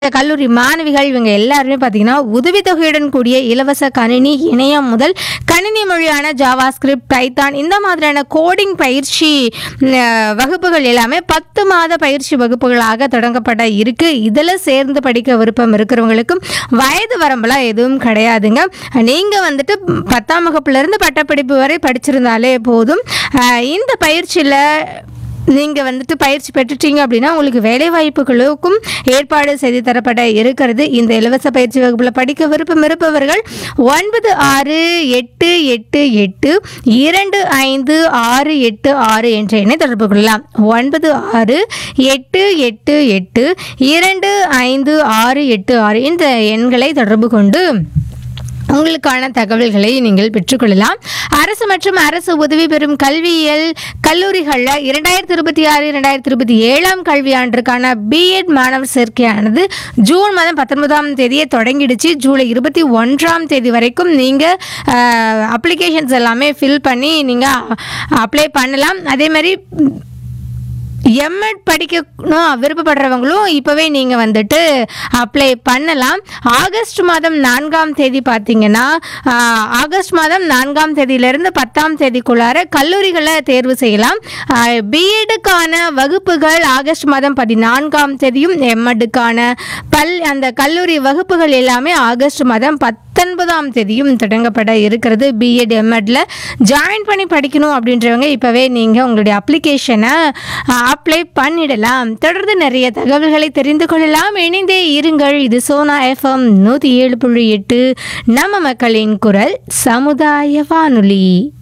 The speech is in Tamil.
கல்லூரி மாணவிகள் இவங்க எல்லாருமே பார்த்தீங்கன்னா உதவித்தொகையுடன் கூடிய இலவச கணினி இணையம் முதல் கணினி மொழியான ஜாவா ஸ்கிரிப்ட் பைத்தான் இந்த மாதிரியான கோடிங் பயிற்சி ம், அஹ், வகுப்புகள் எல்லாமே பத்து மாத பயிற்சி வகுப்புகளாக தொடங்கப்பட இருக்கு இதில் சேர்ந்து படிக்க விருப்பம் இருக்கிறவங்களுக்கும் வயது வரம்பெல்லாம் எதுவும் கிடையாதுங்க நீங்கள் வந்துட்டு பத்தாம் வகுப்புலேருந்து பட்டப்படிப்பு வரை படிச்சிருந்தாலே போதும் அஹ், இந்த பயிற்சியில் நீங்கள் வந்துட்டு பயிற்சி பெற்றுட்டீங்க அப்படின்னா உங்களுக்கு வேலை வாய்ப்புகளுக்கும் ஏற்பாடு செய்து தரப்பட இருக்கிறது இந்த இலவச பயிற்சி வகுப்பில் படிக்க விருப்பம் இருப்பவர்கள் ஒன்பது ஆறு எட்டு எட்டு எட்டு இரண்டு ஐந்து ஆறு எட்டு ஆறு என்ற எண்ணை தொடர்பு கொள்ளலாம் ஒன்பது ஆறு எட்டு எட்டு எட்டு இரண்டு ஐந்து ஆறு எட்டு ஆறு இந்த எண்களை தொடர்பு கொண்டு உங்களுக்கான தகவல்களை நீங்கள் பெற்றுக்கொள்ளலாம் அரசு மற்றும் அரசு உதவி பெறும் கல்வியியல் கல்லூரிகளில் இரண்டாயிரத்தி இருபத்தி ஆறு இரண்டாயிரத்தி இருபத்தி ஏழாம் கல்வியாண்டிற்கான பிஎட் மாணவர் சேர்க்கையானது ஜூன் மாதம் பத்தொன்பதாம் தேதியே தொடங்கிடுச்சு ஜூலை இருபத்தி ஒன்றாம் தேதி வரைக்கும் நீங்கள் அப்ளிகேஷன்ஸ் எல்லாமே ஃபில் பண்ணி நீங்கள் அப்ளை பண்ணலாம் அதே மாதிரி எம்எட் படிக்கணும் விருப்பப்படுறவங்களும் இப்போவே நீங்கள் வந்துட்டு அப்ளை பண்ணலாம் ஆகஸ்ட் மாதம் நான்காம் தேதி பார்த்தீங்கன்னா ஆஹ், ஆகஸ்ட் மாதம் நான்காம் தேதியிலிருந்து பத்தாம் தேதிக்குள்ளார கல்லூரிகளை தேர்வு செய்யலாம் பிஎடுக்கான வகுப்புகள் ஆகஸ்ட் மாதம் பதினான்காம் தேதியும் எம்எட்டுக்கான பல் அந்த கல்லூரி வகுப்புகள் எல்லாமே ஆகஸ்ட் மாதம் பத்தொன்பதாம் தேதியும் தொடங்கப்பட இருக்கிறது பிஎட் எம்எட்ல ஜாயின் பண்ணி படிக்கணும் அப்படின்றவங்க இப்போவே நீங்கள் உங்களுடைய அப்ளிகேஷனை அப்ளை பண்ணிடலாம் தொடர்ந்து நிறைய தகவல்களை தெரிந்து கொள்ளலாம் இணைந்தே இருங்கள் இது சோனா எஃப்எம் நூற்றி ஏழு புள்ளி எட்டு நம்ம மக்களின் குரல் சமுதாய வானொலி